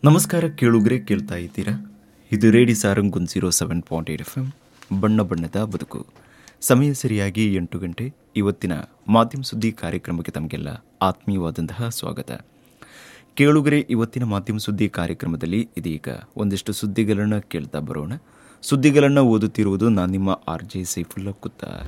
ನಮಸ್ಕಾರ ಕೇಳುಗರೆ ಕೇಳ್ತಾ ಇದ್ದೀರಾ ಇದು radio Sarang one zero seven point eight F M ಬಣ್ಣ ಬಣ್ಣದ ಬದುಕು ಸಮಯ ಸರಿಯಾಗಿ ಎಂಟು ಗಂಟೆ ಇವತ್ತಿನ ಮಾಧ್ಯಮ ಸುದ್ದಿ ಕಾರ್ಯಕ್ರಮಕ್ಕೆ ತಮಗೆಲ್ಲ ಆತ್ಮೀಯವಾದಂತಹ ಸ್ವಾಗತ ಕೇಳುಗರೆ ಇವತ್ತಿನ ಮಾಧ್ಯಮ ಸುದ್ದಿ ಕಾರ್ಯಕ್ರಮದಲ್ಲಿ ಇದೀಗ ಒಂದಿಷ್ಟು ಸುದ್ದಿಗಳನ್ನು ಕೇಳ್ತಾ ಬರೋಣ ಸುದ್ದಿಗಳನ್ನು ಓದುತ್ತಿರುವುದು ನಾನು ನಿಮ್ಮ R J Saifulla Kuttar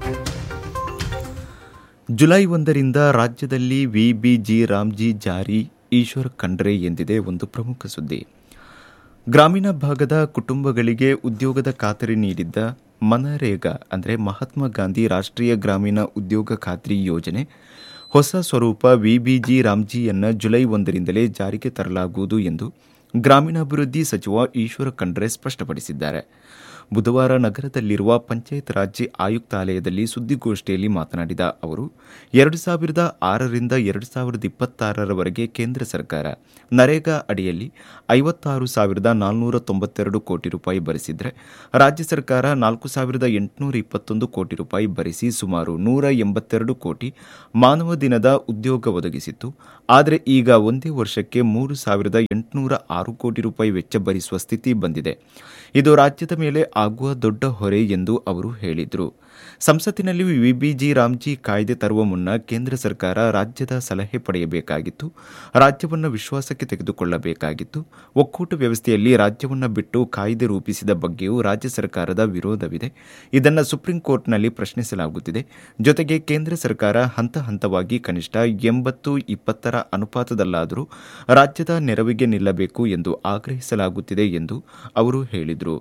July ಒಂದರಿಂದ ರಾಜ್ಯದಲ್ಲಿ ವಿಬಿಜಿ ರಾಮ್ಜಿ ಜಾರಿ ಈಶ್ವರ್ ಖಂಡ್ರೆ ಎಂದಿದೆ ಒಂದು ಪ್ರಮುಖ ಸುದ್ದಿ ಗ್ರಾಮೀಣ ಭಾಗದ ಕುಟುಂಬಗಳಿಗೆ ಉದ್ಯೋಗದ ಖಾತರಿ ನೀಡಿದ್ದ ಮನರೇಗಾ ಅಂದರೆ ಮಹಾತ್ಮ ಗಾಂಧಿ ರಾಷ್ಟ್ರೀಯ ಗ್ರಾಮೀಣ ಉದ್ಯೋಗ ಖಾತ್ರಿ ಯೋಜನೆ ಹೊಸ ಸ್ವರೂಪ ವಿಬಿಜಿ ರಾಮ್ಜಿಯನ್ನು ಜುಲೈ ಒಂದರಿಂದಲೇ ಜಾರಿಗೆ ತರಲಾಗುವುದು ಎಂದು ಗ್ರಾಮೀಣಾಭಿವೃದ್ಧಿ ಸಚಿವ ಈಶ್ವರ ಖಂಡ್ರೆ ಸ್ಪಷ್ಟಪಡಿಸಿದ್ದಾರೆ ಬುಧವಾರ ನಗರದಲ್ಲಿರುವ ಪಂಚಾಯತ್ ರಾಜ್ ಆಯುಕ್ತಾಲಯದಲ್ಲಿ ಸುದ್ದಿಗೋಷ್ಠಿಯಲ್ಲಿ ಮಾತನಾಡಿದ ಅವರು ಎರಡು ಸಾವಿರದ ಆರರಿಂದ ಎರಡು ಸಾವಿರದ ಇಪ್ಪತ್ತಾರರವರೆಗೆ ಕೇಂದ್ರ ಸರ್ಕಾರ ನರೇಗಾ ಅಡಿಯಲ್ಲಿ ಐವತ್ತಾರು ಸಾವಿರದ ನಾಲ್ನೂರ ತೊಂಬತ್ತೆರಡು ಕೋಟಿ ರೂಪಾಯಿ ಭರಿಸಿದರೆ ರಾಜ್ಯ ಸರ್ಕಾರ ನಾಲ್ಕು ಸಾವಿರದ ಎಂಟುನೂರ ಇಪ್ಪತ್ತೊಂದು ಕೋಟಿ ರೂಪಾಯಿ ಭರಿಸಿ ಸುಮಾರು ನೂರ ಎಂಬತ್ತೆರಡು ಕೋಟಿ ಮಾನವ ದಿನದ ಉದ್ಯೋಗ ಒದಗಿಸಿತ್ತು ಆದರೆ ಈಗ ಒಂದೇ ವರ್ಷಕ್ಕೆ ಮೂರು ಸಾವಿರದ ಎಂಟುನೂರ ಆರು ಕೋಟಿ ರೂಪಾಯಿ ವೆಚ್ಚ ಭರಿಸುವ ಸ್ಥಿತಿ ಬಂದಿದೆ ಇದು ರಾಜ್ಯದ ಮೇಲೆ ಆಗುವ ದೊಡ್ಡ ಹೊರೆ ಎಂದು ಅವರು ಹೇಳಿದರು ಸಂಸತ್ತಿನಲ್ಲಿ ವಿಬಿಜಿ ರಾಮ್ಜಿ ಕಾಯ್ದೆ ತರುವ ಮುನ್ನ ಕೇಂದ್ರ ಸರ್ಕಾರ ರಾಜ್ಯದ ಸಲಹೆ ಪಡೆಯಬೇಕಾಗಿತ್ತು ರಾಜ್ಯವನ್ನು ವಿಶ್ವಾಸಕ್ಕೆ ತೆಗೆದುಕೊಳ್ಳಬೇಕಾಗಿತ್ತು ಒಕ್ಕೂಟ ವ್ಯವಸ್ಥೆಯಲ್ಲಿ ರಾಜ್ಯವನ್ನು ಬಿಟ್ಟು ಕಾಯ್ದೆ ರೂಪಿಸಿದ ಬಗ್ಗೆಯೂ ರಾಜ್ಯ ಸರ್ಕಾರದ ವಿರೋಧವಿದೆ ಇದನ್ನು ಸುಪ್ರೀಂ ಕೋರ್ಟ್ನಲ್ಲಿ ಪ್ರಶ್ನಿಸಲಾಗುತ್ತಿದೆ ಜೊತೆಗೆ ಕೇಂದ್ರ ಸರ್ಕಾರ ಹಂತ ಹಂತವಾಗಿ ಕನಿಷ್ಠ ಎಂಬತ್ತು ಇಪ್ಪತ್ತರ ಅನುಪಾತದಲ್ಲಾದರೂ ರಾಜ್ಯದ ನೆರವಿಗೆ ನಿಲ್ಲಬೇಕು ಎಂದು ಆಗ್ರಹಿಸಲಾಗುತ್ತಿದೆ ಎಂದು ಅವರು ಹೇಳಿದರು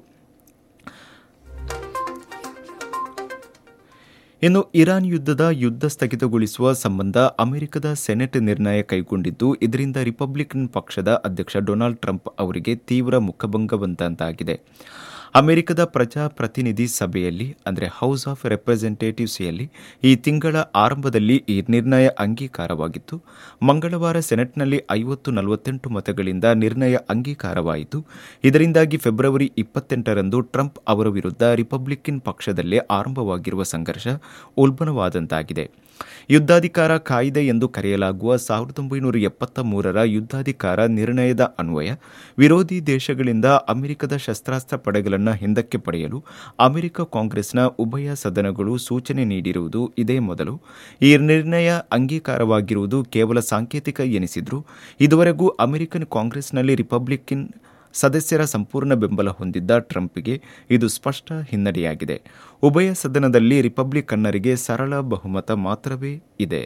ಇನ್ನು ಇರಾನ್ ಯುದ್ಧದ ಯುದ್ಧ ಸ್ಥಗಿತಗೊಳಿಸುವ ಸಂಬಂಧ ಅಮೆರಿಕದ ಸೆನೆಟ್ ನಿರ್ಣಯ ಕೈಗೊಂಡಿದ್ದು ಇದರಿಂದ ರಿಪಬ್ಲಿಕನ್ ಪಕ್ಷದ ಅಧ್ಯಕ್ಷ ಡೊನಾಲ್ಡ್ ಟ್ರಂಪ್ ಅವರಿಗೆ ತೀವ್ರ ಮುಖಭಂಗವಂತಾಗಿದೆ ಅಮೆರಿಕದ ಪ್ರಜಾಪ್ರತಿನಿಧಿ ಸಭೆಯಲ್ಲಿ ಅಂದರೆ ಹೌಸ್ ಆಫ್ ರೆಪ್ರೆಸೆಂಟೇಟಿವ್ಸ್ಯಲ್ಲಿ ಈ ತಿಂಗಳ ಆರಂಭದಲ್ಲಿ ಈ ನಿರ್ಣಯ ಅಂಗೀಕಾರವಾಗಿತ್ತು ಮಂಗಳವಾರ ಸೆನೆಟ್ನಲ್ಲಿ ಐವತ್ತು ನಲವತ್ತೆಂಟು ಮತಗಳಿಂದ ನಿರ್ಣಯ ಅಂಗೀಕಾರವಾಯಿತು ಇದರಿಂದಾಗಿ ಫೆಬ್ರವರಿ ಇಪ್ಪತ್ತೆಂಟರಂದು ಟ್ರಂಪ್ ಅವರ ವಿರುದ್ಧ ರಿಪಬ್ಲಿಕನ್ ಪಕ್ಷದಲ್ಲೇ ಆರಂಭವಾಗಿರುವ ಸಂಘರ್ಷ ಉಲ್ಬಣವಾದಂತಾಗಿದೆ ಯುದ್ಧಾಧಿಕಾರ ಕಾಯ್ದೆ ಎಂದು ಕರೆಯಲಾಗುವ ಸಾವಿರದ ಒಂಬೈನೂರ ಎಪ್ಪತ್ತ ಮೂರರ ಯುದ್ಧಾಧಿಕಾರ ನಿರ್ಣಯದ ಅನ್ವಯ ವಿರೋಧಿ ದೇಶಗಳಿಂದ ಅಮೆರಿಕದ ಶಸ್ತ್ರಾಸ್ತ್ರ ಪಡೆಗಳನ್ನು ಹಿಂದಕ್ಕೆ ಪಡೆಯಲು ಅಮೆರಿಕ ಕಾಂಗ್ರೆಸ್ನ ಉಭಯ ಸದನಗಳು ಸೂಚನೆ ನೀಡಿರುವುದು ಇದೇ ಮೊದಲು ಈ ನಿರ್ಣಯ ಅಂಗೀಕಾರವಾಗಿರುವುದು ಕೇವಲ ಸಾಂಕೇತಿಕ ಎನಿಸಿದ್ರು ಇದುವರೆಗೂ ಅಮೆರಿಕನ್ ಕಾಂಗ್ರೆಸ್ನಲ್ಲಿ ರಿಪಬ್ಲಿಕನ್ ಸದಸ್ಯರ ಸಂಪೂರ್ಣ ಬೆಂಬಲ ಹೊಂದಿದ್ದ ಟ್ರಂಪ್ಗೆ ಇದು ಸ್ಪಷ್ಟ ಹಿನ್ನಡೆಯಾಗಿದೆ ಉಭಯ ಸದನದಲ್ಲಿ ರಿಪಬ್ಲಿಕನ್ನರಿಗೆ ಸರಳ ಬಹುಮತ ಮಾತ್ರವೇ ಇದೆ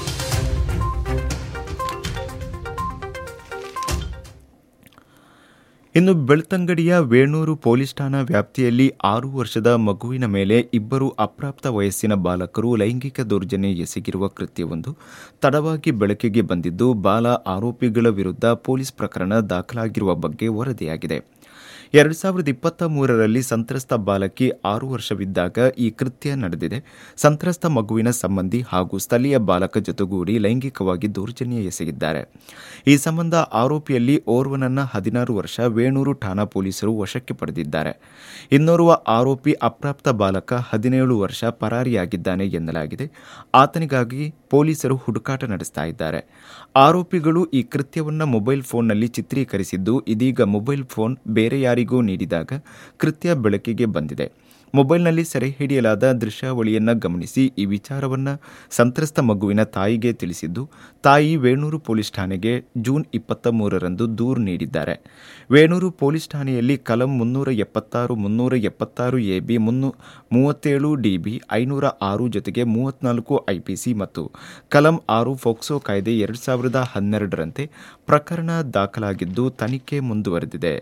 ಇನ್ನು ಬೆಳ್ತಂಗಡಿಯ ವೇಣೂರು ಪೊಲೀಸ್ ಠಾಣಾ ವ್ಯಾಪ್ತಿಯಲ್ಲಿ ಆರು ವರ್ಷದ ಮಗುವಿನ ಮೇಲೆ ಇಬ್ಬರು ಅಪ್ರಾಪ್ತ ವಯಸ್ಸಿನ ಬಾಲಕರು ಲೈಂಗಿಕ ದೌರ್ಜನ್ಯ ಎಸಗಿರುವ ಕೃತ್ಯವೊಂದು ತಡವಾಗಿ ಬೆಳಕಿಗೆ ಬಂದಿದ್ದು ಬಾಲ ಆರೋಪಿಗಳ ವಿರುದ್ಧ ಪೊಲೀಸ್ ಪ್ರಕರಣ ದಾಖಲಾಗಿರುವ ಬಗ್ಗೆ ವರದಿಯಾಗಿದೆ ಎರಡು ಸಾವಿರದ ಇಪ್ಪತ್ತ ಮೂರರಲ್ಲಿ ಸಂತ್ರಸ್ತ ಬಾಲಕಿ ಆರು ವರ್ಷವಿದ್ದಾಗ ಈ ಕೃತ್ಯ ನಡೆದಿದೆ ಸಂತ್ರಸ್ತ ಮಗುವಿನ ಸಂಬಂಧಿ ಹಾಗೂ ಸ್ಥಳೀಯ ಬಾಲಕ ಜೊತೆಗೂಡಿ ಲೈಂಗಿಕವಾಗಿ ದೌರ್ಜನ್ಯ ಎಸಗಿದ್ದಾರೆ ಈ ಸಂಬಂಧ ಆರೋಪಿಯಲ್ಲಿ ಓರ್ವನನ್ನ ಹದಿನಾರು ವರ್ಷ ವೇಣೂರು ಠಾಣಾ ಪೊಲೀಸರು ವಶಕ್ಕೆ ಪಡೆದಿದ್ದಾರೆ ಇನ್ನೋರ್ವ ಆರೋಪಿ ಅಪ್ರಾಪ್ತ ಬಾಲಕ ಹದಿನೇಳು ವರ್ಷ ಪರಾರಿಯಾಗಿದ್ದಾನೆ ಎನ್ನಲಾಗಿದೆ ಆತನಿಗಾಗಿ ಪೊಲೀಸರು ಹುಡುಕಾಟ ನಡೆಸ್ತಾ ಇದ್ದಾರೆ ಆರೋಪಿಗಳು ಈ ಕೃತ್ಯವನ್ನು ಮೊಬೈಲ್ ಫೋನ್ನಲ್ಲಿ ಚಿತ್ರೀಕರಿಸಿದ್ದು ಇದೀಗ ಮೊಬೈಲ್ ಫೋನ್ ಬೇರೆ ಯಾರಿಗೂ ನೀಡಿದಾಗ ಕೃತ್ಯ ಬೆಳಕಿಗೆ ಬಂದಿದೆ ಮೊಬೈಲ್ನಲ್ಲಿ ಸೆರೆ ಹಿಡಿಯಲಾದ ದೃಶ್ಯಾವಳಿಯನ್ನು ಗಮನಿಸಿ ಈ ವಿಚಾರವನ್ನು ಸಂತ್ರಸ್ತ ಮಗುವಿನ ತಾಯಿಗೆ ತಿಳಿಸಿದ್ದು ತಾಯಿ ವೇಣೂರು ಪೊಲೀಸ್ ಠಾಣೆಗೆ ಜೂನ್ ಇಪ್ಪತ್ತ ಮೂರರಂದು ದೂರು ನೀಡಿದ್ದಾರೆ ವೇಣೂರು ಪೊಲೀಸ್ ಠಾಣೆಯಲ್ಲಿ ಕಲಂ ಮುನ್ನೂರ ಎಪ್ಪತ್ತಾರು ಮುನ್ನೂರ ಎಪ್ಪತ್ತಾರು ಎ ಬಿ ಮುನ್ನೂ ಮೂವತ್ತೇಳು ಡಿಬಿ ಐನೂರ ಆರು ಜೊತೆಗೆ ಮೂವತ್ನಾಲ್ಕು ಐಪಿಸಿ ಮತ್ತು ಕಲಂ ಆರು ಫೋಕ್ಸೋ ಕಾಯ್ದೆ ಎರಡು ಸಾವಿರದ ಹನ್ನೆರಡರಂತೆ ಪ್ರಕರಣ ದಾಖಲಾಗಿದ್ದು ತನಿಖೆ ಮುಂದುವರೆದಿದೆ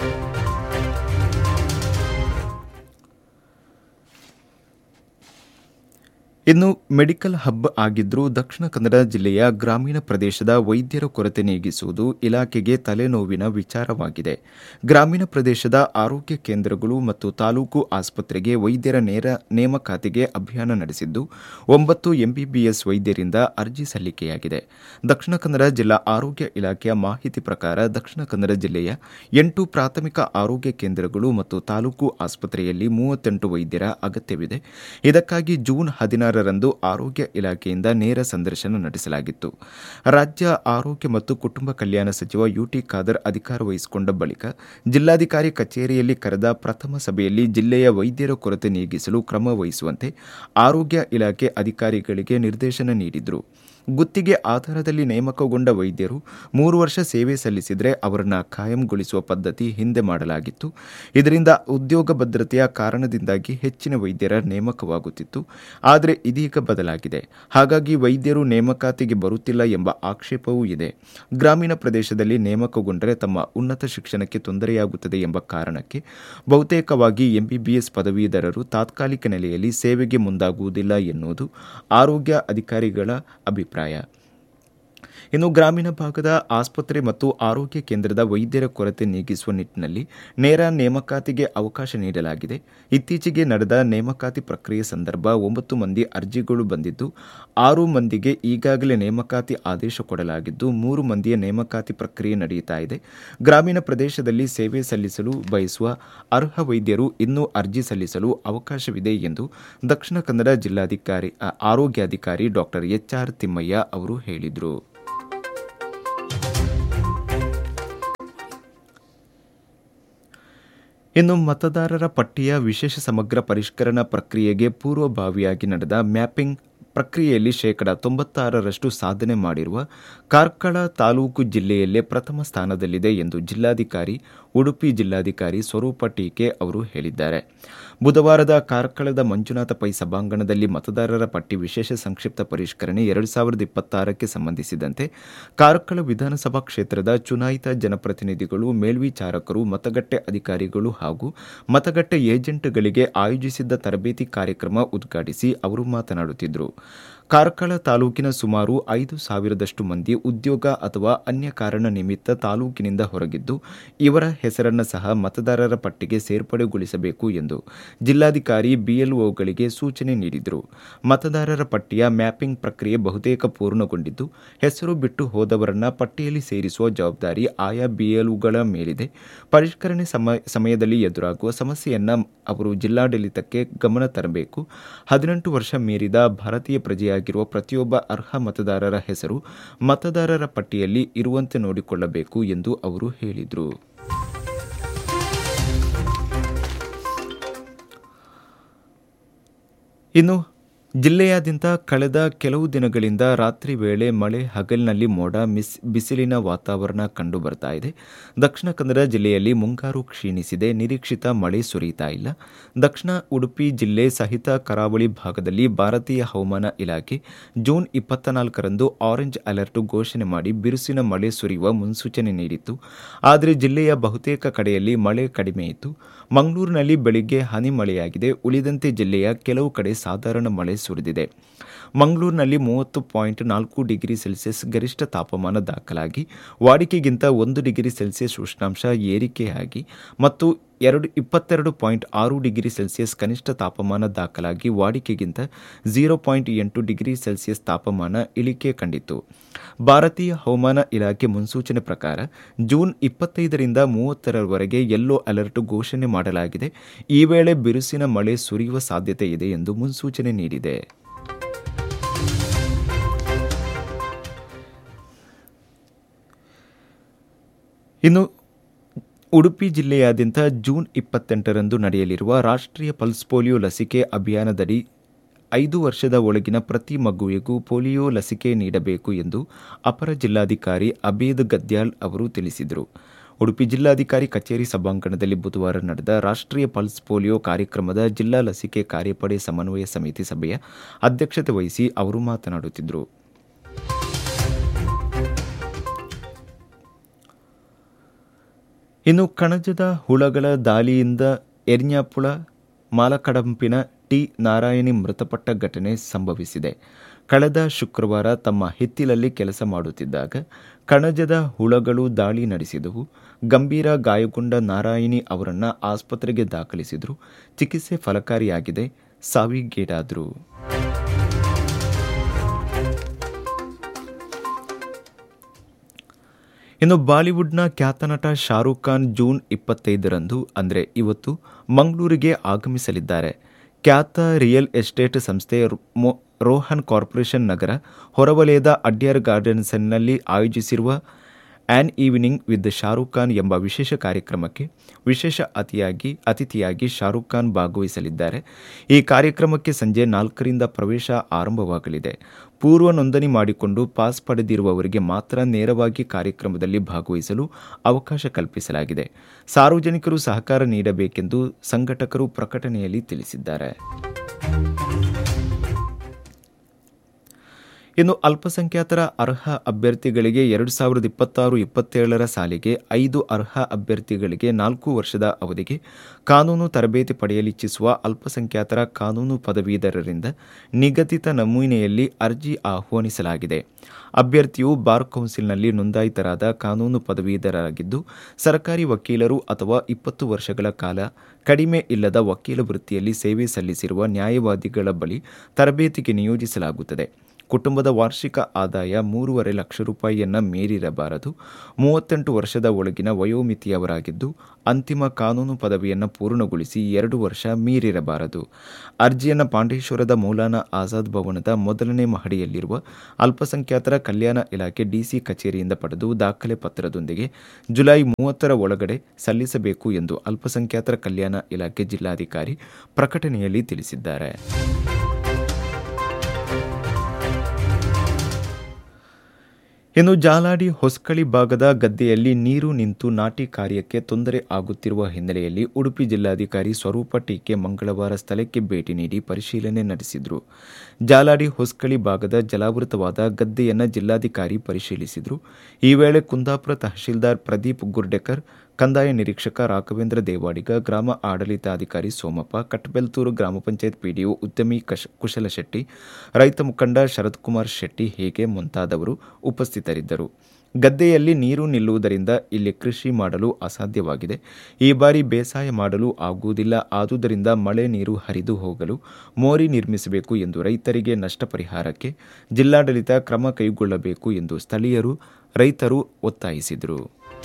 ಇನ್ನು ಮೆಡಿಕಲ್ ಹಬ್ ಆಗಿದ್ದರೂ ದಕ್ಷಿಣ ಕನ್ನಡ ಜಿಲ್ಲೆಯ ಗ್ರಾಮೀಣ ಪ್ರದೇಶದ ವೈದ್ಯರ ಕೊರತೆ ನೀಗಿಸುವುದು ಇಲಾಖೆಗೆ ತಲೆನೋವಿನ ವಿಚಾರವಾಗಿದೆ ಗ್ರಾಮೀಣ ಪ್ರದೇಶದ ಆರೋಗ್ಯ ಕೇಂದ್ರಗಳು ಮತ್ತು ತಾಲೂಕು ಆಸ್ಪತ್ರೆಗೆ ವೈದ್ಯರ ನೇರ ನೇಮಕಾತಿಗೆ ಅಭಿಯಾನ ನಡೆಸಿದ್ದು ಒಂಬತ್ತು ಎಂಬಿಬಿಎಸ್ ವೈದ್ಯರಿಂದ ಅರ್ಜಿ ಸಲ್ಲಿಕೆಯಾಗಿದೆ ದಕ್ಷಿಣ ಕನ್ನಡ ಜಿಲ್ಲಾ ಆರೋಗ್ಯ ಇಲಾಖೆಯ ಮಾಹಿತಿ ಪ್ರಕಾರ ದಕ್ಷಿಣ ಕನ್ನಡ ಜಿಲ್ಲೆಯ ಎಂಟು ಪ್ರಾಥಮಿಕ ಆರೋಗ್ಯ ಕೇಂದ್ರಗಳು ಮತ್ತು ತಾಲೂಕು ಆಸ್ಪತ್ರೆಯಲ್ಲಿ ಮೂವತ್ತೆಂಟು ವೈದ್ಯರ ಅಗತ್ಯವಿದೆ ಇದಕ್ಕಾಗಿ ಜೂನ್ ಹದಿನಾರ ಇಪ್ಪತ್ತೆರಡರಂದು ಆರೋಗ್ಯ ಇಲಾಖೆಯಿಂದ ನೇರ ಸಂದರ್ಶನ ನಡೆಸಲಾಗಿತ್ತು ರಾಜ್ಯ ಆರೋಗ್ಯ ಮತ್ತು ಕುಟುಂಬ ಕಲ್ಯಾಣ ಸಚಿವ ಯುಟಿ ಖಾದರ್ ಅಧಿಕಾರ ವಹಿಸಿಕೊಂಡ ಬಳಿಕ ಜಿಲ್ಲಾಧಿಕಾರಿ ಕಚೇರಿಯಲ್ಲಿ ಕರೆದ ಪ್ರಥಮ ಸಭೆಯಲ್ಲಿ ಜಿಲ್ಲೆಯ ವೈದ್ಯರ ಕೊರತೆ ನೀಗಿಸಲು ಕ್ರಮ ವಹಿಸುವಂತೆ ಆರೋಗ್ಯ ಇಲಾಖೆ ಅಧಿಕಾರಿಗಳಿಗೆ ನಿರ್ದೇಶನ ನೀಡಿದರು ಗುತ್ತಿಗೆ ಆಧಾರದಲ್ಲಿ ನೇಮಕಗೊಂಡ ವೈದ್ಯರು ಮೂರು ವರ್ಷ ಸೇವೆ ಸಲ್ಲಿಸಿದರೆ ಅವರನ್ನು ಕಾಯಂಗೊಳಿಸುವ ಪದ್ಧತಿ ಹಿಂದೆ ಮಾಡಲಾಗಿತ್ತು ಇದರಿಂದ ಉದ್ಯೋಗ ಭದ್ರತೆಯ ಕಾರಣದಿಂದಾಗಿ ಹೆಚ್ಚಿನ ವೈದ್ಯರ ನೇಮಕವಾಗುತ್ತಿತ್ತು ಆದರೆ ಇದೀಗ ಬದಲಾಗಿದೆ ಹಾಗಾಗಿ ವೈದ್ಯರು ನೇಮಕಾತಿಗೆ ಬರುತ್ತಿಲ್ಲ ಎಂಬ ಆಕ್ಷೇಪವೂ ಇದೆ ಗ್ರಾಮೀಣ ಪ್ರದೇಶದಲ್ಲಿ ನೇಮಕಗೊಂಡರೆ ತಮ್ಮ ಉನ್ನತ ಶಿಕ್ಷಣಕ್ಕೆ ತೊಂದರೆಯಾಗುತ್ತದೆ ಎಂಬ ಕಾರಣಕ್ಕೆ ಬಹುತೇಕವಾಗಿ ಎಂಬಿಬಿಎಸ್ ಪದವೀಧರರು ತಾತ್ಕಾಲಿಕ ನೆಲೆಯಲ್ಲಿ ಸೇವೆಗೆ ಮುಂದಾಗುವುದಿಲ್ಲ ಎನ್ನುವುದು ಆರೋಗ್ಯ ಅಧಿಕಾರಿಗಳ ಅಭಿಪ್ರಾಯ ಇನ್ನು ಗ್ರಾಮೀಣ ಭಾಗದ ಆಸ್ಪತ್ರೆ ಮತ್ತು ಆರೋಗ್ಯ ಕೇಂದ್ರದ ವೈದ್ಯರ ಕೊರತೆ ನೀಗಿಸುವ ನಿಟ್ಟಿನಲ್ಲಿ ನೇರ ನೇಮಕಾತಿಗೆ ಅವಕಾಶ ನೀಡಲಾಗಿದೆ ಇತ್ತೀಚೆಗೆ ನಡೆದ ನೇಮಕಾತಿ ಪ್ರಕ್ರಿಯೆ ಸಂದರ್ಭ ಒಂಬತ್ತು ಮಂದಿ ಅರ್ಜಿಗಳು ಬಂದಿದ್ದು ಆರು ಮಂದಿಗೆ ಈಗಾಗಲೇ ನೇಮಕಾತಿ ಆದೇಶ ಕೊಡಲಾಗಿದ್ದು ಮೂರು ಮಂದಿಯ ನೇಮಕಾತಿ ಪ್ರಕ್ರಿಯೆ ನಡೆಯುತ್ತಾ ಇದೆ ಗ್ರಾಮೀಣ ಪ್ರದೇಶದಲ್ಲಿ ಸೇವೆ ಸಲ್ಲಿಸಲು ಬಯಸುವ ಅರ್ಹ ವೈದ್ಯರು ಇನ್ನೂ ಅರ್ಜಿ ಸಲ್ಲಿಸಲು ಅವಕಾಶವಿದೆ ಎಂದು ದಕ್ಷಿಣ ಕನ್ನಡ ಜಿಲ್ಲಾಧಿಕಾರಿ ಆ, ಆರೋಗ್ಯಾಧಿಕಾರಿ ಡಾಕ್ಟರ್ ಎಚ್ ಆರ್ ತಿಮ್ಮಯ್ಯ ಅವರು ಹೇಳಿದರು ಇನ್ನು ಮತದಾರರ ಪಟ್ಟಿಯ ವಿಶೇಷ ಸಮಗ್ರ ಪರಿಷ್ಕರಣಾ ಪ್ರಕ್ರಿಯೆಗೆ ಪೂರ್ವಭಾವಿಯಾಗಿ ನಡೆದ ಮ್ಯಾಪಿಂಗ್ ಪ್ರಕ್ರಿಯೆಯಲ್ಲಿ ಶೇಕಡ ತೊಂಬತ್ತಾರರಷ್ಟು ಸಾಧನೆ ಮಾಡಿರುವ ಕಾರ್ಕಳ ತಾಲೂಕು ಜಿಲ್ಲೆಯಲ್ಲೇ ಪ್ರಥಮ ಸ್ಥಾನದಲ್ಲಿದೆ ಎಂದು ಜಿಲ್ಲಾಧಿಕಾರಿ ಉಡುಪಿ ಜಿಲ್ಲಾಧಿಕಾರಿ ಸ್ವರೂಪ ಟೀಕೆ ಅವರು ಹೇಳಿದ್ದಾರೆ ಬುಧವಾರದ ಕಾರ್ಕಳದ ಮಂಜುನಾಥ ಪೈ ಸಭಾಂಗಣದಲ್ಲಿ ಮತದಾರರ ಪಟ್ಟಿ ವಿಶೇಷ ಸಂಕ್ಷಿಪ್ತ ಪರಿಷ್ಕರಣೆ ಎರಡು ಸಾವಿರದ ಇಪ್ಪತ್ತಾರಕ್ಕೆ ಸಂಬಂಧಿಸಿದಂತೆ ಕಾರ್ಕಳ ವಿಧಾನಸಭಾ ಕ್ಷೇತ್ರದ ಚುನಾಯಿತ ಜನಪ್ರತಿನಿಧಿಗಳು ಮೇಲ್ವಿಚಾರಕರು ಮತಗಟ್ಟೆ ಅಧಿಕಾರಿಗಳು ಹಾಗೂ ಮತಗಟ್ಟೆ ಏಜೆಂಟ್ಗಳಿಗೆ ಆಯೋಜಿಸಿದ್ದ ತರಬೇತಿ ಕಾರ್ಯಕ್ರಮ ಉದ್ಘಾಟಿಸಿ ಅವರು ಮಾತನಾಡುತ್ತಿದ್ದರು ಕಾರ್ಕಳ ತಾಲೂಕಿನ ಸುಮಾರು ಐದು ಸಾವಿರದಷ್ಟು ಮಂದಿ ಉದ್ಯೋಗ ಅಥವಾ ಅನ್ಯ ಕಾರಣ ನಿಮಿತ್ತ ತಾಲೂಕಿನಿಂದ ಹೊರಗಿದ್ದು ಇವರ ಹೆಸರನ್ನು ಸಹ ಮತದಾರರ ಪಟ್ಟಿಗೆ ಸೇರ್ಪಡೆಗೊಳಿಸಬೇಕು ಎಂದು ಜಿಲ್ಲಾಧಿಕಾರಿ ಬಿಎಲ್ಒಗಳಿಗೆ ಸೂಚನೆ ನೀಡಿದರು ಮತದಾರರ ಪಟ್ಟಿಯ ಮ್ಯಾಪಿಂಗ್ ಪ್ರಕ್ರಿಯೆ ಬಹುತೇಕ ಪೂರ್ಣಗೊಂಡಿದ್ದು ಹೆಸರು ಬಿಟ್ಟು ಹೋದವರನ್ನ ಪಟ್ಟಿಯಲ್ಲಿ ಸೇರಿಸುವ ಜವಾಬ್ದಾರಿ ಆಯಾ ಬಿಎಲ್ಒಗಳ ಮೇಲಿದೆ ಪರಿಷ್ಕರಣೆ ಸಮ ಸಮಯದಲ್ಲಿ ಎದುರಾಗುವ ಸಮಸ್ಯೆಯನ್ನ ಅವರು ಜಿಲ್ಲಾಡಳಿತಕ್ಕೆ ಗಮನ ತರಬೇಕು ಹದಿನೆಂಟು ವರ್ಷ ಮೀರಿದ ಭಾರತೀಯ ಪ್ರಜೆಯಾಗಿರುವ ಪ್ರತಿಯೊಬ್ಬ ಅರ್ಹ ಮತದಾರರ ಹೆಸರು ಮತದಾರರ ಪಟ್ಟಿಯಲ್ಲಿ ಇರುವಂತೆ ನೋಡಿಕೊಳ್ಳಬೇಕು ಎಂದು ಅವರು ಹೇಳಿದರು ಇನ್ನು ಜಿಲ್ಲೆಯಾದ್ಯಂತ ಕಳೆದ ಕೆಲವು ದಿನಗಳಿಂದ ರಾತ್ರಿ ವೇಳೆ ಮಳೆ ಹಗಲಿನಲ್ಲಿ ಮೋಡ ಮಿಸ್ ಬಿಸಿಲಿನ ವಾತಾವರಣ ಕಂಡು ಬರ್ತಾ ಇದೆ ದಕ್ಷಿಣ ಕನ್ನಡ ಜಿಲ್ಲೆಯಲ್ಲಿ ಮುಂಗಾರು ಕ್ಷೀಣಿಸಿದೆ ನಿರೀಕ್ಷಿತ ಮಳೆ ಸುರಿಯುತ್ತಾ ಇಲ್ಲ ದಕ್ಷಿಣ ಉಡುಪಿ ಜಿಲ್ಲೆ ಸಹಿತ ಕರಾವಳಿ ಭಾಗದಲ್ಲಿ ಭಾರತೀಯ ಹವಾಮಾನ ಇಲಾಖೆ ಜೂನ್ ಇಪ್ಪತ್ತ ನಾಲ್ಕರಂದು ಆರೆಂಜ್ ಅಲರ್ಟ್ ಘೋಷಣೆ ಮಾಡಿ ಬಿರುಸಿನ ಮಳೆ ಸುರಿಯುವ ಮುನ್ಸೂಚನೆ ನೀಡಿತ್ತು ಆದರೆ ಜಿಲ್ಲೆಯ ಬಹುತೇಕ ಕಡೆಯಲ್ಲಿ ಮಳೆ ಕಡಿಮೆ ಇತ್ತು ಮಂಗಳೂರಿನಲ್ಲಿ ಬೆಳಿಗ್ಗೆ ಹನಿ ಮಳೆಯಾಗಿದೆ ಉಳಿದಂತೆ ಜಿಲ್ಲೆಯ ಕೆಲವು ಕಡೆ ಸಾಧಾರಣ ಮಳೆ ಸುರಿದಿದೆ ಮಂಗಳೂರಿನಲ್ಲಿ ಮೂವತ್ತು ಪಾಯಿಂಟ್ ನಾಲ್ಕು ಡಿಗ್ರಿ ಸೆಲ್ಸಿಯಸ್ ಗರಿಷ್ಠ ತಾಪಮಾನ ದಾಖಲಾಗಿ ವಾಡಿಕೆಗಿಂತ ಒಂದು ಡಿಗ್ರಿ ಸೆಲ್ಸಿಯಸ್ ಉಷ್ಣಾಂಶ ಏರಿಕೆಯಾಗಿ ಮತ್ತು ಎರಡು ಇಪ್ಪತ್ತೆರಡು ಪಾಯಿಂಟ್ ಆರು ಡಿಗ್ರಿ ಸೆಲ್ಸಿಯಸ್ ಕನಿಷ್ಠ ತಾಪಮಾನ ದಾಖಲಾಗಿ ವಾಡಿಕೆಗಿಂತ ಝೀರೋ ಪಾಯಿಂಟ್ ಎಂಟು ಡಿಗ್ರಿ ಸೆಲ್ಸಿಯಸ್ ತಾಪಮಾನ ಇಳಿಕೆ ಕಂಡಿತು ಭಾರತೀಯ ಹವಾಮಾನ ಇಲಾಖೆ ಮುನ್ಸೂಚನೆ ಪ್ರಕಾರ ಜೂನ್ ಇಪ್ಪತ್ತೈದರಿಂದ ಮೂವತ್ತರವರೆಗೆ ಯೆಲ್ಲೋ ಅಲರ್ಟ್ ಘೋಷಣೆ ಮಾಡಲಾಗಿದೆ ಈ ವೇಳೆ ಬಿರುಸಿನ ಮಳೆ ಸುರಿಯುವ ಸಾಧ್ಯತೆ ಇದೆ ಎಂದು ಮುನ್ಸೂಚನೆ ನೀಡಿದೆ ಇನ್ನು ಉಡುಪಿ ಜಿಲ್ಲೆಯಾದ್ಯಂತ ಜೂನ್ ಇಪ್ಪತ್ತೆಂಟರಂದು ನಡೆಯಲಿರುವ ರಾಷ್ಟ್ರೀಯ ಪಲ್ಸ್ ಪೋಲಿಯೋ ಲಸಿಕೆ ಅಭಿಯಾನದಡಿ ಐದು ವರ್ಷದ ಒಳಗಿನ ಪ್ರತಿ ಮಗುವಿಗೂ ಪೋಲಿಯೋ ಲಸಿಕೆ ನೀಡಬೇಕು ಎಂದು ಅಪರ ಜಿಲ್ಲಾಧಿಕಾರಿ ಅಬೇದ್ ಗದ್ಯಾಲ್ ಅವರು ತಿಳಿಸಿದರು ಉಡುಪಿ ಜಿಲ್ಲಾಧಿಕಾರಿ ಕಚೇರಿ ಸಭಾಂಗಣದಲ್ಲಿ ಬುಧವಾರ ನಡೆದ ರಾಷ್ಟ್ರೀಯ ಪಲ್ಸ್ ಪೋಲಿಯೋ ಕಾರ್ಯಕ್ರಮದ ಜಿಲ್ಲಾ ಲಸಿಕೆ ಕಾರ್ಯಪಡೆ ಸಮನ್ವಯ ಸಮಿತಿ ಸಭೆಯ ಅಧ್ಯಕ್ಷತೆ ವಹಿಸಿ ಅವರು ಮಾತನಾಡುತ್ತಿದ್ದರು ಇನ್ನು ಕಣಜದ ಹುಳಗಳ ದಾಳಿಯಿಂದ ಎರ್ನ್ಯಾಪುಳ ಮಾಲಕಡಂಪಿನ ಟಿ ನಾರಾಯಣಿ ಮೃತಪಟ್ಟ ಘಟನೆ ಸಂಭವಿಸಿದೆ ಕಳೆದ ಶುಕ್ರವಾರ ತಮ್ಮ ಹಿತ್ತಿಲಲ್ಲಿ ಕೆಲಸ ಮಾಡುತ್ತಿದ್ದಾಗ ಕಣಜದ ಹುಳಗಳು ದಾಳಿ ನಡೆಸಿದವು ಗಂಭೀರ ಗಾಯಗೊಂಡ ನಾರಾಯಣಿ ಅವರನ್ನು ಆಸ್ಪತ್ರೆಗೆ ದಾಖಲಿಸಿದ್ರು ಚಿಕಿತ್ಸೆ ಫಲಕಾರಿಯಾಗಿದೆ ಸಾವಿಗೀಡಾದರು ಇನ್ನು ಬಾಲಿವುಡ್ನ ಖ್ಯಾತ ನಟ ಶಾರುಖ್ ಖಾನ್ ಜೂನ್ ಇಪ್ಪತ್ತೈದರಂದು ಅಂದರೆ ಇವತ್ತು ಮಂಗಳೂರಿಗೆ ಆಗಮಿಸಲಿದ್ದಾರೆ ಖ್ಯಾತ ರಿಯಲ್ ಎಸ್ಟೇಟ್ ಸಂಸ್ಥೆ ರೋಹನ್ ಕಾರ್ಪೊರೇಷನ್ ನಗರ ಹೊರವಲಯದ ಅಡ್ಯಾರ್ ಗಾರ್ಡನ್ಸ್ನಲ್ಲಿ ಆಯೋಜಿಸಿರುವ an evening with Shahrukh Khan ಎಂಬ ವಿಶೇಷ ಕಾರ್ಯಕ್ರಮಕ್ಕೆ ವಿಶೇಷ ಅತಿಯಾಗಿ ಅತಿಥಿಯಾಗಿ ಶಾರುಖ್ ಖಾನ್ ಭಾಗವಹಿಸಲಿದ್ದಾರೆ ಈ ಕಾರ್ಯಕ್ರಮಕ್ಕೆ ಸಂಜೆ ನಾಲ್ಕರಿಂದ ಪ್ರವೇಶ ಆರಂಭವಾಗಲಿದೆ ಪೂರ್ವ ನೋಂದಣಿ ಮಾಡಿಕೊಂಡು ಪಾಸ್ ಪಡೆದಿರುವವರಿಗೆ ಮಾತ್ರ ನೇರವಾಗಿ ಕಾರ್ಯಕ್ರಮದಲ್ಲಿ ಭಾಗವಹಿಸಲು ಅವಕಾಶ ಕಲ್ಪಿಸಲಾಗಿದೆ ಸಾರ್ವಜನಿಕರು ಸಹಕಾರ ನೀಡಬೇಕೆಂದು ಸಂಘಟಕರು ಪ್ರಕಟಣೆಯಲ್ಲಿ ತಿಳಿಸಿದ್ದಾರೆ ಇನ್ನು ಅಲ್ಪಸಂಖ್ಯಾತರ ಅರ್ಹ ಅಭ್ಯರ್ಥಿಗಳಿಗೆ ಎರಡು ಸಾವಿರದ ಇಪ್ಪತ್ತಾರು ಇಪ್ಪತ್ತೇಳರ ಸಾಲಿಗೆ ಐದು ಅರ್ಹ ಅಭ್ಯರ್ಥಿಗಳಿಗೆ ನಾಲ್ಕು ವರ್ಷದ ಅವಧಿಗೆ ಕಾನೂನು ತರಬೇತಿ ಪಡೆಯಲಿಚ್ಛಿಸುವ ಅಲ್ಪಸಂಖ್ಯಾತರ ಕಾನೂನು ಪದವೀಧರರಿಂದ ನಿಗದಿತ ನಮೂನೆಯಲ್ಲಿ ಅರ್ಜಿ ಆಹ್ವಾನಿಸಲಾಗಿದೆ ಅಭ್ಯರ್ಥಿಯು ಬಾರ್ ಕೌನ್ಸಿಲ್ನಲ್ಲಿ ನೋಂದಾಯಿತರಾದ ಕಾನೂನು ಪದವೀಧರರಾಗಿದ್ದು ಸರ್ಕಾರಿ ವಕೀಲರು ಅಥವಾ ಇಪ್ಪತ್ತು ವರ್ಷಗಳ ಕಾಲ ಕಡಿಮೆ ಇಲ್ಲದ ವಕೀಲ ವೃತ್ತಿಯಲ್ಲಿ ಸೇವೆ ಸಲ್ಲಿಸಿರುವ ನ್ಯಾಯವಾದಿಗಳ ಬಳಿ ತರಬೇತಿಗೆ ನಿಯೋಜಿಸಲಾಗುತ್ತದೆ ಕುಟುಂಬದ ವಾರ್ಷಿಕ ಆದಾಯ ಮೂರುವರೆ ಲಕ್ಷ ರೂಪಾಯಿಯನ್ನ ಮೀರಿರಬಾರದು ಮೂವತ್ತೆಂಟು ವರ್ಷದ ಒಳಗಿನ ವಯೋಮಿತಿಯವರಾಗಿದ್ದು ಅಂತಿಮ ಕಾನೂನು ಪದವಿಯನ್ನು ಪೂರ್ಣಗೊಳಿಸಿ ಎರಡು ವರ್ಷ ಮೀರಿರಬಾರದು ಅರ್ಜಿಯನ್ನು ಪಾಂಡೇಶ್ವರದ ಮೌಲಾನಾ ಆಜಾದ್ ಭವನದ ಮೊದಲನೇ ಮಹಡಿಯಲ್ಲಿರುವ ಅಲ್ಪಸಂಖ್ಯಾತರ ಕಲ್ಯಾಣ ಇಲಾಖೆ ಡಿಸಿ ಕಚೇರಿಯಿಂದ ಪಡೆದು ದಾಖಲೆ ಪತ್ರದೊಂದಿಗೆ ಜುಲೈ ಮೂವತ್ತರ ಒಳಗಡೆ ಸಲ್ಲಿಸಬೇಕು ಎಂದು ಅಲ್ಪಸಂಖ್ಯಾತರ ಕಲ್ಯಾಣ ಇಲಾಖೆ ಜಿಲ್ಲಾಧಿಕಾರಿ ಪ್ರಕಟಣೆಯಲ್ಲಿ ತಿಳಿಸಿದ್ದಾರೆ ಇನ್ನು ಜಾಲಾಡಿ ಹೊಸಕಳಿ ಭಾಗದ ಗದ್ದೆಯಲ್ಲಿ ನೀರು ನಿಂತು ನಾಟಿ ಕಾರ್ಯಕ್ಕೆ ತೊಂದರೆ ಆಗುತ್ತಿರುವ ಹಿನ್ನೆಲೆಯಲ್ಲಿ ಉಡುಪಿ ಜಿಲ್ಲಾಧಿಕಾರಿ ಸ್ವರೂಪ ಟೀಕೆ ಮಂಗಳವಾರ ಸ್ಥಳಕ್ಕೆ ಭೇಟಿ ನೀಡಿ ಪರಿಶೀಲನೆ ನಡೆಸಿದರು ಜಾಲಾಡಿ ಹೊಸಕಳಿ ಭಾಗದ ಜಲಾವೃತವಾದ ಗದ್ದೆಯನ್ನು ಜಿಲ್ಲಾಧಿಕಾರಿ ಪರಿಶೀಲಿಸಿದರು ಈ ವೇಳೆ ಕುಂದಾಪುರ ತಹಶೀಲ್ದಾರ್ ಪ್ರದೀಪ್ ಗುರ್ಡೆಕರ್ ಕಂದಾಯ ನಿರೀಕ್ಷಕ ರಾಘವೇಂದ್ರ ದೇವಾಡಿಗ ಗ್ರಾಮ ಆಡಳಿತಾಧಿಕಾರಿ ಸೋಮಪ್ಪ ಕಟ್ಟಬೆಲ್ತೂರು ಗ್ರಾಮ ಪಂಚಾಯತ್ ಪಿಡಿಒ ಉದ್ಯಮಿ ಕಶ ಕುಶಲ ಶೆಟ್ಟಿ ರೈತ ಮುಖಂಡ ಶರತ್ ಕುಮಾರ್ ಶೆಟ್ಟಿ ಹೀಗೆ ಮುಂತಾದವರು ಉಪಸ್ಥಿತರಿದ್ದರು ಗದ್ದೆಯಲ್ಲಿ ನೀರು ನಿಲ್ಲುವುದರಿಂದ ಇಲ್ಲಿ ಕೃಷಿ ಮಾಡಲು ಅಸಾಧ್ಯವಾಗಿದೆ ಈ ಬಾರಿ ಬೇಸಾಯ ಮಾಡಲು ಆಗುವುದಿಲ್ಲ ಆದುದರಿಂದ ಮಳೆ ನೀರು ಹರಿದು ಹೋಗಲು ಮೋರಿ ನಿರ್ಮಿಸಬೇಕು ಎಂದು ರೈತರಿಗೆ ನಷ್ಟ ಪರಿಹಾರಕ್ಕೆ ಜಿಲ್ಲಾಡಳಿತ ಕ್ರಮ ಕೈಗೊಳ್ಳಬೇಕು ಎಂದು ಸ್ಥಳೀಯರು ರೈತರು ಒತ್ತಾಯಿಸಿದರು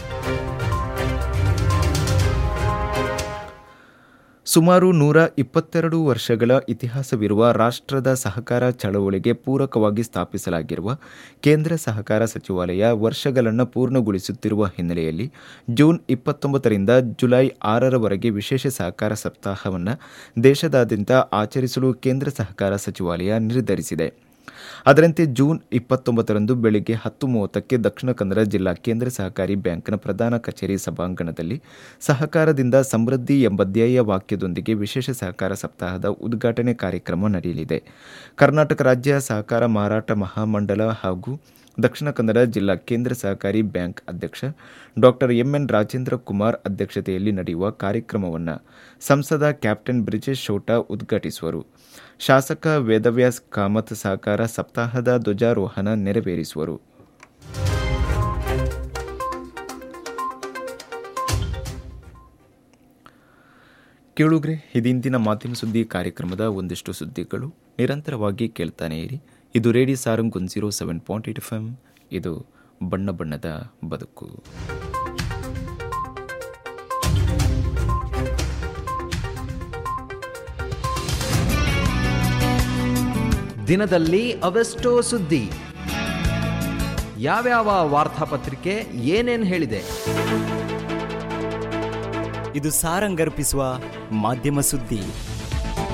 ಸುಮಾರು ನೂರ ಇಪ್ಪತ್ತೆರಡು ವರ್ಷಗಳ ಇತಿಹಾಸವಿರುವ ರಾಷ್ಟ್ರದ ಸಹಕಾರ ಚಳವಳಿಗೆ ಪೂರಕವಾಗಿ ಸ್ಥಾಪಿಸಲಾಗಿರುವ ಕೇಂದ್ರ ಸಹಕಾರ ಸಚಿವಾಲಯ ವರ್ಷಗಳನ್ನು ಪೂರ್ಣಗೊಳಿಸುತ್ತಿರುವ ಹಿನ್ನೆಲೆಯಲ್ಲಿ ಜೂನ್ ಇಪ್ಪತ್ತೊಂಬತ್ತರಿಂದ ಜುಲೈ ಆರರವರೆಗೆ ವಿಶೇಷ ಸಹಕಾರ ಸಪ್ತಾಹವನ್ನು ದೇಶದಾದ್ಯಂತ ಆಚರಿಸಲು ಕೇಂದ್ರ ಸಹಕಾರ ಸಚಿವಾಲಯ ನಿರ್ಧರಿಸಿದೆ ಅದರಂತೆ ಜೂನ್ ಇಪ್ಪತ್ತೊಂಬತ್ತರಂದು ಬೆಳಗ್ಗೆ ಹತ್ತು ಮೂವತ್ತಕ್ಕೆ ದಕ್ಷಿಣ ಕನ್ನಡ ಜಿಲ್ಲಾ ಕೇಂದ್ರ ಸಹಕಾರಿ ಬ್ಯಾಂಕ್ನ ಪ್ರಧಾನ ಕಚೇರಿ ಸಭಾಂಗಣದಲ್ಲಿ ಸಹಕಾರದಿಂದ ಸಮೃದ್ಧಿ ಎಂಬ ಧ್ಯೇಯ ವಾಕ್ಯದೊಂದಿಗೆ ವಿಶೇಷ ಸಹಕಾರ ಸಪ್ತಾಹದ ಉದ್ಘಾಟನೆ ಕಾರ್ಯಕ್ರಮ ನಡೆಯಲಿದೆ ಕರ್ನಾಟಕ ರಾಜ್ಯ ಸಹಕಾರ ಮಾರಾಟ ಮಹಾಮಂಡಲ ಹಾಗೂ ದಕ್ಷಿಣ ಕನ್ನಡ ಜಿಲ್ಲಾ ಕೇಂದ್ರ ಸಹಕಾರಿ ಬ್ಯಾಂಕ್ ಅಧ್ಯಕ್ಷ ಡಾಕ್ಟರ್ ಎಂಎನ್ ರಾಜೇಂದ್ರ ಕುಮಾರ್ ಅಧ್ಯಕ್ಷತೆಯಲ್ಲಿ ನಡೆಯುವ ಕಾರ್ಯಕ್ರಮವನ್ನು ಸಂಸದ ಕ್ಯಾಪ್ಟನ್ ಬ್ರಿಜೇಶ್ ಶೋಟಾ ಉದ್ಘಾಟಿಸುವರು ಶಾಸಕ ವೇದವ್ಯಾಸ್ ಕಾಮತ್ ಸಹಕಾರ ಸಪ್ತಾಹದ ಧ್ವಜಾರೋಹಣ ನೆರವೇರಿಸುವರು ಕೇಳುಗ್ರೆ ಇದಿಂದಿನ ಮಾಧ್ಯಮ ಸುದ್ದಿ ಕಾರ್ಯಕ್ರಮದ ಒಂದಿಷ್ಟು ಸುದ್ದಿಗಳು ನಿರಂತರವಾಗಿ ಕೇಳ್ತಾನೆ ಇರಿ ಇದು radio Sarang one zero seven point eight F M ಇದು ಬಣ್ಣ ಬಣ್ಣದ ಬದುಕು ದಿನದಲ್ಲಿ ಅವೆಷ್ಟೋ ಸುದ್ದಿ ಯಾವ್ಯಾವ ವಾರ್ತಾಪತ್ರಿಕೆ ಏನೇನ್ ಹೇಳಿದೆ ಇದು ಸಾರಂಗರ್ಪಿಸುವ ಮಾಧ್ಯಮ ಸುದ್ದಿ